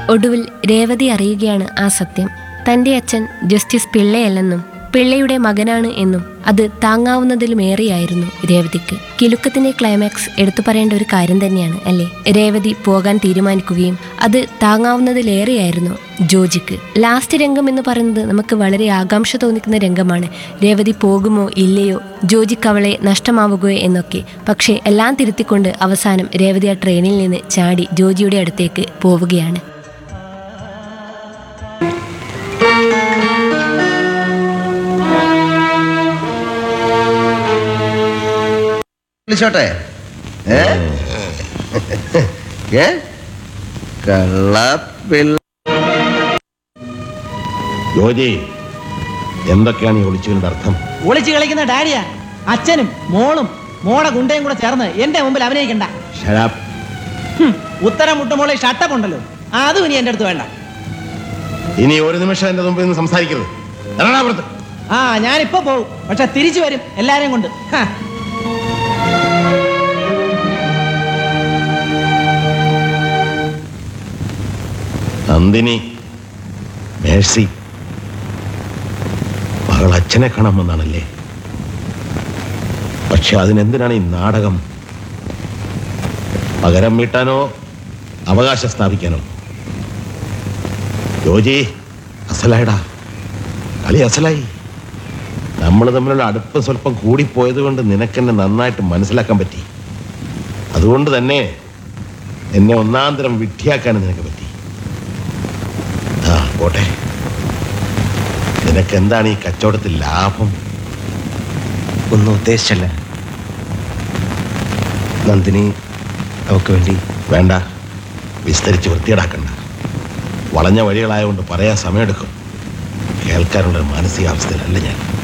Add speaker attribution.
Speaker 1: ഒടുവിൽ രേവതി അറിയുകയാണ് ആ സത്യം തന്റെ അച്ഛൻ ജസ്റ്റിസ് പിള്ളയല്ലെന്നും പിള്ളയുടെ മകനാണ് എന്നും അത് താങ്ങാവുന്നതിലുമേറെയായിരുന്നു രേവതിക്ക് കിലുക്കത്തിന്റെ ക്ലൈമാക്സ് എടുത്തു പറയേണ്ട ഒരു കാര്യം തന്നെയാണ് അല്ലേ രേവതി പോകാൻ തീരുമാനിക്കുകയും അത് താങ്ങാവുന്നതിലേറെയായിരുന്നു ജോജിക്ക് ലാസ്റ്റ് രംഗം എന്ന് പറയുന്നത് നമുക്ക് വളരെ ആകാംക്ഷ തോന്നിക്കുന്ന രംഗമാണ് രേവതി പോകുമോ ഇല്ലയോ ജോജിക്ക് അവളെ നഷ്ടമാവുകയോ എന്നൊക്കെ പക്ഷേ എല്ലാം തിരുത്തിക്കൊണ്ട് അവസാനം രേവതി ആ ട്രെയിനിൽ നിന്ന് ചാടി ജോജിയുടെ അടുത്തേക്ക് പോവുകയാണ്
Speaker 2: വിളിച്ചോട്ടെ ഏ ഏ കള്ളപ്പിള്ള
Speaker 3: ജോജി എന്തൊക്കെയാണ് ഈ ഒളിച്ചുവിന്റെ അർത്ഥം
Speaker 4: ഒളിച്ചു കളിക്കുന്ന ഡാഡിയാ അച്ഛനും മോളും മോടെ ഗുണ്ടയും കൂടെ ചേർന്ന് എന്റെ മുമ്പിൽ അഭിനയിക്കണ്ട
Speaker 3: ഷരാബ്
Speaker 4: ഹും, ഉത്തരം മുട്ടുമോളെ ഷട്ടപ്പ് ഉണ്ടല്ലോ അതും ഇനി എന്റെ അടുത്ത് വേണ്ട
Speaker 3: ഇനി ഒരു നിമിഷം എന്റെ മുമ്പിൽ നിന്ന് സംസാരിക്കരുത് ഇറങ്ങടാ പുറത്ത്
Speaker 4: ആ ഞാനിപ്പോ പോകും പക്ഷെ തിരിച്ചു വരും എല്ലാരെയും കൊണ്ട് ഹ.
Speaker 3: നന്ദിനി മേഴ്സി മകൾ അച്ഛനെ കാണാമെന്നാണല്ലേ പക്ഷെ അതിനെന്തിനാണ് ഈ നാടകം പകരം വീട്ടാനോ അവകാശം സ്ഥാപിക്കാനോ ജോജി അസലായടാ കളി അസലായി നമ്മൾ തമ്മിലുള്ള അടുപ്പ് സ്വല്പം കൂടിപ്പോയത് കൊണ്ട് നിനക്കെന്നെ നന്നായിട്ട് മനസ്സിലാക്കാൻ പറ്റി അതുകൊണ്ട് തന്നെ എന്നെ ഒന്നാം തരം വിഡ്ഢിയാക്കാനും നിനക്ക് പറ്റി ആ പോട്ടെ നിനക്ക് എന്താണ് ഈ കച്ചവടത്തിൽ ലാഭം
Speaker 2: ഒന്നും ഉദ്ദേശിച്ചല്ല നന്ദിനി അവക്ക് വേണ്ടി
Speaker 3: വേണ്ട വിസ്തരിച്ച് വൃത്തിയേടാക്കണ്ട വളഞ്ഞ വഴികളായതുകൊണ്ട് പറയാൻ സമയമെടുക്കും കേൾക്കാനുള്ള ഒരു മാനസികാവസ്ഥയിലല്ല ഞാൻ